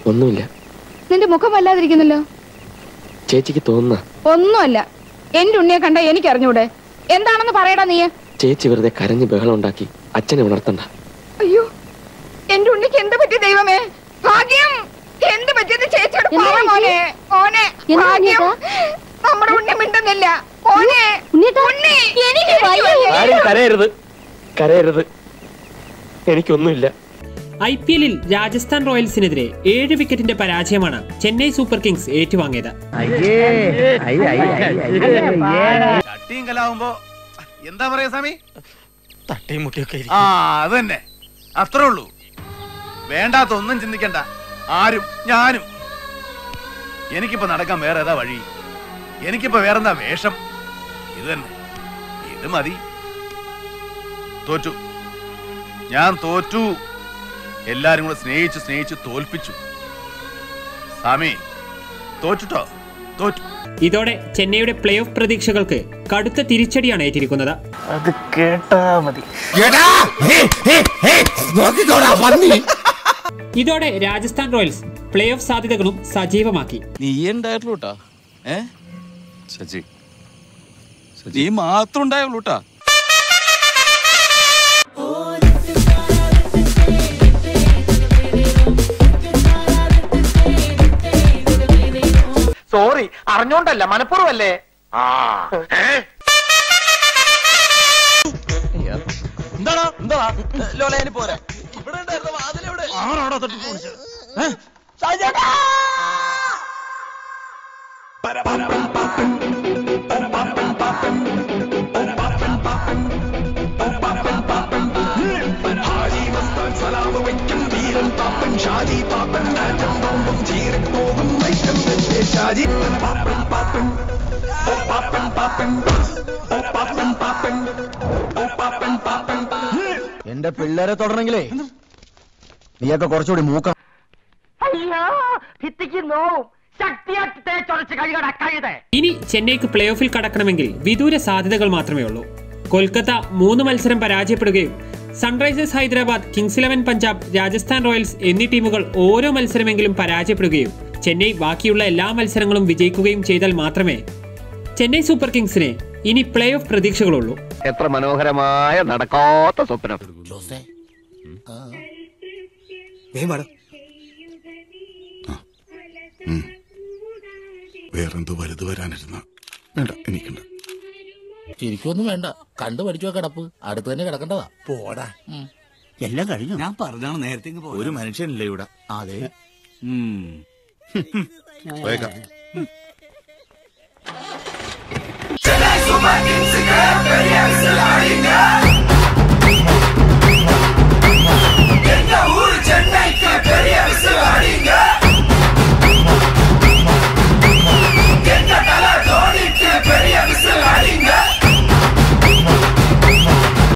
ഒന്നുമില്ല നിന്റെ മുഖം വല്ലാതിരിക്കുന്നല്ലോ ചേച്ചിക്ക് തോന്നുന്ന ഒന്നുമല്ല എന്റെ ഉണ്ണിയെ കണ്ട എനിക്ക് അറിഞ്ഞൂടെ എന്താണെന്ന് പറയടാ നീ ചേച്ചി വെറുതെ കരഞ്ഞ് ബഹളം ഉണ്ടാക്കി അച്ഛനെ ഉണർത്തണ്ട അയ്യോ എന്റെ ഉണ്ണിക്ക് എന്ത് പറ്റി ദൈവമേ ഭാഗ്യം എന്ത് പറ്റിയത് ചേച്ചിയുടെ എന്താ പാവം മോനെ മോനെ എന്താ ഭാഗ്യം നമ്മുടെ ഉണ്ണി മിണ്ടുന്നില്ല മോനെ ഉണ്ണിയേട്ടാ, ഉണ്ണി എനിക്ക് വയ്യ. ആരും കരയരുത് കരയരുത് എനിക്കൊന്നുമില്ല ഐ പി എല്ലിൽ രാജസ്ഥാൻ റോയൽസിനെതിരെ ഏഴ് വിക്കറ്റിന്റെ പരാജയമാണ് ചെന്നൈ സൂപ്പർ കിങ്സ് ഏറ്റുവാങ്ങിയത് ചട്ടിയും കലാവുമ്പോ എന്താ പറയാ സ്വാമി തട്ടിയും മുട്ടിയൊക്കെ ആ അത് തന്നെ അത്രേ ഉള്ളൂ വേണ്ടാത്ത ഒന്നും ചിന്തിക്കണ്ട ആരും ഞാനും എനിക്കിപ്പോ നടക്കാൻ വേറെ ഏതാ വഴി എനിക്കിപ്പോ വേറെന്താ വേഷം ഇത് തന്നെ ഇത് മതി തോറ്റു ഞാൻ തോറ്റു എല്ലാരും കൂടെ സ്നേഹിച്ച് സ്നേഹിച്ച് തോൽപ്പിച്ചു സ്വാമി തോറ്റുട്ടോ തോറ്റു ഇതോടെ ചെന്നൈയുടെ പ്ലേ ഓഫ് പ്രതീക്ഷകൾക്ക് കടുത്ത തിരിച്ചടിയാണ് ഏറ്റിരിക്കുന്നത് അത് കേട്ടാ മതി ഇതോടെ രാജസ്ഥാൻ റോയൽസ് പ്ലേ ഓഫ് സാധ്യതകളും സജീവമാക്കി നീ ഉണ്ടായിട്ടുള്ളൂ കേട്ടാ ഏ സജി നീ മാത്രം ഉണ്ടായുള്ളൂ കേട്ടാ സോറി അറിഞ്ഞോണ്ടല്ല മനഃപൂർവ്വല്ലേ ആ എന്താടാ എന്താടാ ലോലയന് പോരാ ഇവിടെ ഉണ്ടായിരുന്ന വാതിലെവിടെ ആരാണോ തട്ടി പൊളിച്ചത് എന്റെ പിള്ളേരെ തുടരണെങ്കിലേ നീയൊക്കെ കുറച്ചുകൂടി മൂക്കണം അയ്യോ ഭിത്തിക്ക് നോവും ശക്തിയാക്കി തേച്ചൊരച്ച് കഴുകട കഴുതേ ഇനി ചെന്നൈക്ക് പ്ലേ ഓഫിൽ കടക്കണമെങ്കിൽ വിദൂര സാധ്യതകൾ മാത്രമേ ഉള്ളൂ കൊൽക്കത്ത മൂന്ന് മത്സരം പരാജയപ്പെടുകയും Sunrisers Hyderabad Kings Eleven Punjab Rajasthan Royals എന്നീ ടീമുകൾ ഓരോ മത്സരമെങ്കിലും പരാജയപ്പെടുകയും ചെന്നൈ ബാക്കിയുള്ള എല്ലാ മത്സരങ്ങളും വിജയിക്കുകയും ചെയ്താൽ മാത്രമേ ചെന്നൈ സൂപ്പർ കിങ്സിന് ഇനി പ്ലേ ഓഫ് പ്രതീക്ഷകളുള്ളൂ എത്ര മനോഹരമായ നടക്കാത്ത സ്വപ്നം വേറെന്തോ വലുത് വരാനിരുന്ന വേണ്ട എനിക്കുണ്ട് ശരിക്കൊന്നും വേണ്ട കണ്ടു പഠിച്ചു കിടപ്പ് അടുത്ത് തന്നെ കിടക്കേണ്ടതാ പോടാ എല്ലാം കഴിഞ്ഞു ഞാൻ പറഞ്ഞാണ് നേരത്തെ ഒരു മനുഷ്യനില്ല ഇവിടെ അതെ പോയേക്കാം Super Kings,